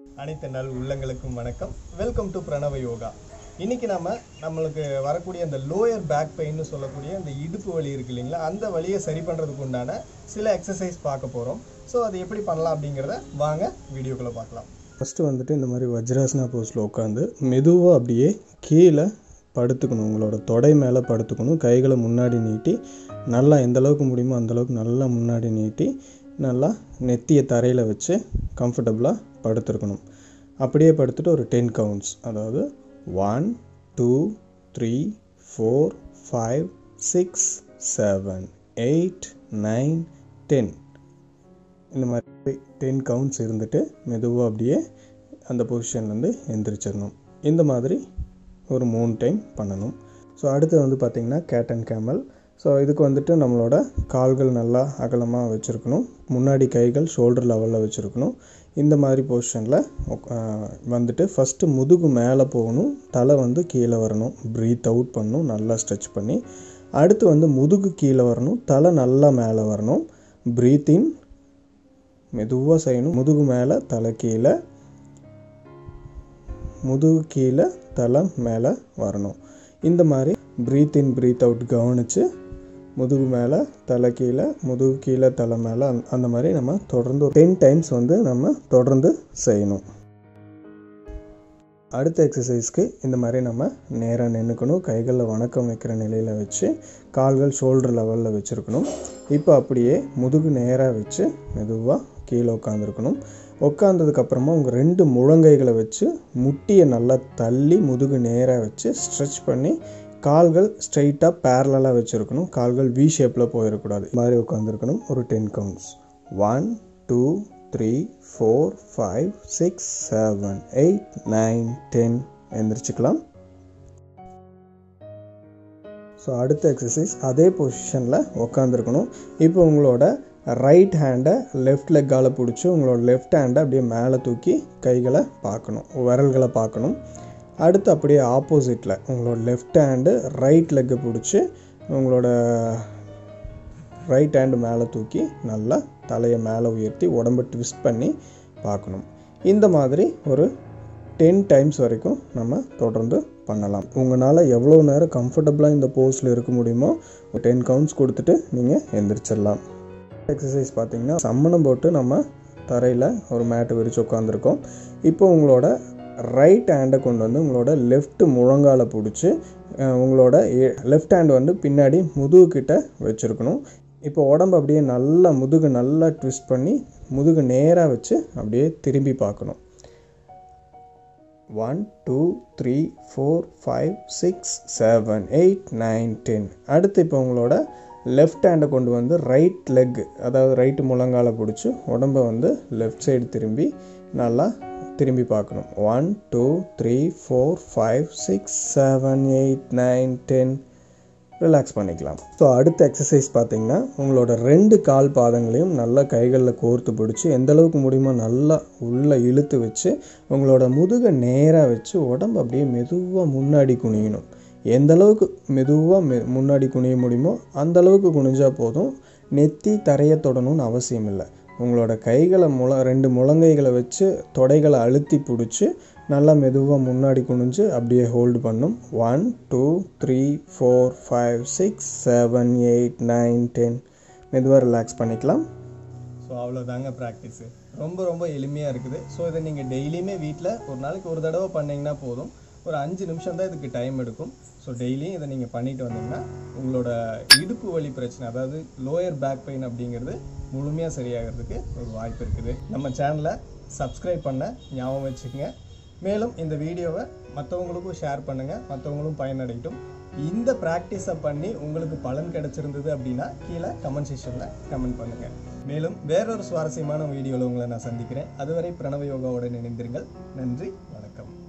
அனைத்து நாள் உள்ளங்களுக்கும் வணக்கம் வெல்கம் டு பிரணவ யோகா இன்னைக்கு நாம நம்மளுக்கு வரக்கூடிய அந்த லோயர் பேக் பெயின்னு சொல்லக்கூடிய அந்த இடுப்பு வலி இருக்கு இல்லைங்களா அந்த வலியை சரி பண்ணுறதுக்கு உண்டான சில எக்ஸசைஸ் பார்க்க போகிறோம் ஸோ அது எப்படி பண்ணலாம் அப்படிங்கிறத வாங்க வீடியோக்குள்ளே பார்க்கலாம் ஃபஸ்ட்டு வந்துட்டு இந்த மாதிரி வஜ்ராசனா போஸில் உட்காந்து மெதுவாக அப்படியே கீழே படுத்துக்கணும் உங்களோட தொடை மேலே படுத்துக்கணும் கைகளை முன்னாடி நீட்டி நல்லா எந்த அளவுக்கு முடியுமோ அந்த அளவுக்கு நல்லா முன்னாடி நீட்டி நல்லா நெத்தியை தரையில் வச்சு கம்ஃபர்டபுளாக படுத்துருக்கணும் அப்படியே படுத்துட்டு ஒரு டென் கவுண்ட்ஸ் அதாவது one two three four five six seven eight nine ten இந்த மாதிரி டென் கவுண்ட்ஸ் இருந்துட்டு மெதுவாக அப்படியே அந்த பொசிஷன்லேருந்து எந்திரிச்சிடணும் இந்த மாதிரி ஒரு மூணு டைம் பண்ணணும் ஸோ அடுத்து வந்து பார்த்திங்கன்னா கேட் அண்ட் கேமல் ஸோ இதுக்கு வந்துட்டு நம்மளோட கால்கள் நல்லா அகலமாக வச்சுருக்கணும் முன்னாடி கைகள் ஷோல்டர் லெவலில் வச்சுருக்கணும் இந்த மாதிரி பொசிஷனில் வந்துட்டு ஃபஸ்ட்டு முதுகு மேலே போகணும் தலை வந்து கீழே வரணும் ப்ரீத் அவுட் பண்ணணும் நல்லா ஸ்ட்ரெச் பண்ணி அடுத்து வந்து முதுகு கீழே வரணும் தலை நல்லா மேலே வரணும் ப்ரீத் இன் மெதுவாக செய்யணும் முதுகு மேலே தலை கீழே முதுகு கீழே தலை மேலே வரணும் இந்த மாதிரி ப்ரீத் இன் ப்ரீத் அவுட் கவனித்து முதுகு மேலே தலை கீழே முதுகு கீழே தலை மேலே அந்த- அந்த மாதிரி நம்ம தொடர்ந்து டென் டைம்ஸ் வந்து நம்ம தொடர்ந்து செய்யணும் அடுத்த எக்ஸசைஸ்க்கு இந்த மாதிரி நம்ம நேராக நின்றுக்கணும் கைகளில் வணக்கம் வைக்கிற நிலையில் வச்சு கால்கள் ஷோல்டர் லெவலில் வச்சுருக்கணும் இப்போ அப்படியே முதுகு நேராக வச்சு மெதுவாக கீழே உட்காந்துருக்கணும் உட்காந்ததுக்கப்புறமா உங்கள் ரெண்டு முழங்கைகளை வச்சு முட்டியை நல்லா தள்ளி முதுகு நேராக வச்சு ஸ்ட்ரெச் பண்ணி கால்கள் ஸ்ட்ரைட்டாக பேரலாக வச்சுருக்கணும் கால்கள் வி ஷேப்பில் போயிடக்கூடாது இது மாதிரி உட்காந்துருக்கணும் ஒரு ten counts one two three four five six seven eight nine ten எந்திரிச்சுக்கலாம் ஸோ அடுத்த எக்ஸசைஸ் அதே பொசிஷனில் உட்காந்துருக்கணும் இப்போ உங்களோட ரைட் ஹேண்டை லெஃப்ட் லெக்கால் பிடிச்சி உங்களோட லெஃப்ட் ஹேண்டை அப்படியே மேலே தூக்கி கைகளை பார்க்கணும் விரல்களை பார்க்கணும் அடுத்து அப்படியே ஆப்போசிட்டில் உங்களோட லெஃப்ட் ஹேண்டு ரைட் லெக்கை பிடிச்சி உங்களோட ரைட் ஹேண்டு மேலே தூக்கி நல்லா தலையை மேலே உயர்த்தி உடம்பை ட்விஸ்ட் பண்ணி பார்க்கணும் இந்த மாதிரி ஒரு டென் டைம்ஸ் வரைக்கும் நம்ம தொடர்ந்து பண்ணலாம் உங்களால் எவ்வளோ நேரம் கம்ஃபர்டபுளாக இந்த போஸில் இருக்க முடியுமோ ஒரு டென் கவுண்ட்ஸ் கொடுத்துட்டு நீங்கள் எந்திரிச்சிடலாம் எக்ஸசைஸ் பார்த்தீங்கன்னா சம்மணம் போட்டு நம்ம தரையில் ஒரு மேட்டு விரித்து உட்காந்துருக்கோம் இப்போ உங்களோட ரைட் ஹேண்டை கொண்டு வந்து உங்களோட லெஃப்ட் முழங்கால பிடிச்சி அஹ், உங்களோட லெஃப்ட் ஹேண்ட் வந்து பின்னாடி முதுகு கிட்ட வச்சுருக்கணும் இப்போ உடம்பு அப்படியே நல்லா முதுகு நல்லா ட்விஸ்ட் பண்ணி முதுகு நேராக வச்சு அப்படியே திரும்பி பார்க்கணும் one two three four five six seven eight nine ten அடுத்து இப்போ உங்களோட லெஃப்ட் ஹேண்டை கொண்டு வந்து ரைட் லெக் அதாவது ரைட்டு முழங்கால பிடிச்சி உடம்பை வந்து லெஃப்ட் சைடு திரும்பி நல்லா திரும்பி பார்க்கணும் one two three four five six seven eight nine ten relax பண்ணிக்கலாம் ஸோ அடுத்த எக்ஸசைஸ் பார்த்தீங்கன்னா உங்களோட ரெண்டு கால் பாதங்களையும் நல்லா கைகளில் கோர்த்து பிடிச்சி எந்த அளவுக்கு முடியுமோ நல்லா உள்ளே இழுத்து வச்சு உங்களோட முதுகை நேராக வச்சு உடம்பு அப்படியே மெதுவாக முன்னாடி குனியணும் எந்த அளவுக்கு மெதுவாக மெ முன்னாடி குனிய முடியுமோ அந்த அளவுக்கு குனிஞ்சா போதும் நெத்தி தரையை தொடணும்னு அவசியம் இல்லை உங்களோட கைகளை முள ரெண்டு முழங்கைகளை வச்சு தொடைகளை அழுத்தி பிடிச்சி நல்லா மெதுவாக முன்னாடி குனிஞ்சு அப்படியே ஹோல்டு பண்ணும் one two three four five six seven eight nine ten மெதுவாக ரிலாக்ஸ் பண்ணிக்கலாம் ஸோ அவ்வளோதாங்க ப்ராக்டிஸு ரொம்ப ரொம்ப எளிமையாக இருக்குது ஸோ இதை நீங்கள் டெய்லியுமே வீட்டில் ஒரு நாளைக்கு ஒரு தடவை பண்ணீங்கன்னா போதும் ஒரு அஞ்சு நிமிஷம் தான் இதுக்கு டைம் எடுக்கும் ஸோ டெய்லியும் இதை நீங்கள் பண்ணிட்டு வந்தீங்கன்னா உங்களோட இடுப்பு வலி பிரச்சனை அதாவது லோயர் பேக் பெயின் அப்படிங்கிறது முழுமையாக சரியாகிறதுக்கு ஒரு வாய்ப்பு இருக்குது நம்ம சேனலை சப்ஸ்கிரைப் பண்ண ஞாபகம் வச்சுக்கோங்க மேலும் இந்த வீடியோவை மற்றவங்களுக்கும் ஷேர் பண்ணுங்கள் மற்றவங்களும் பயனடையட்டும் இந்த ப்ராக்டிஸை பண்ணி உங்களுக்கு பலன் கிடைச்சிருந்தது அப்படின்னா கீழே கமெண்ட் செக்ஷனில் கமெண்ட் பண்ணுங்கள் மேலும் வேறொரு சுவாரஸ்யமான வீடியோவில் உங்களை நான் சந்திக்கிறேன் அதுவரை பிரணவ யோகாவுடன் இணைந்திருங்கள் நன்றி வணக்கம்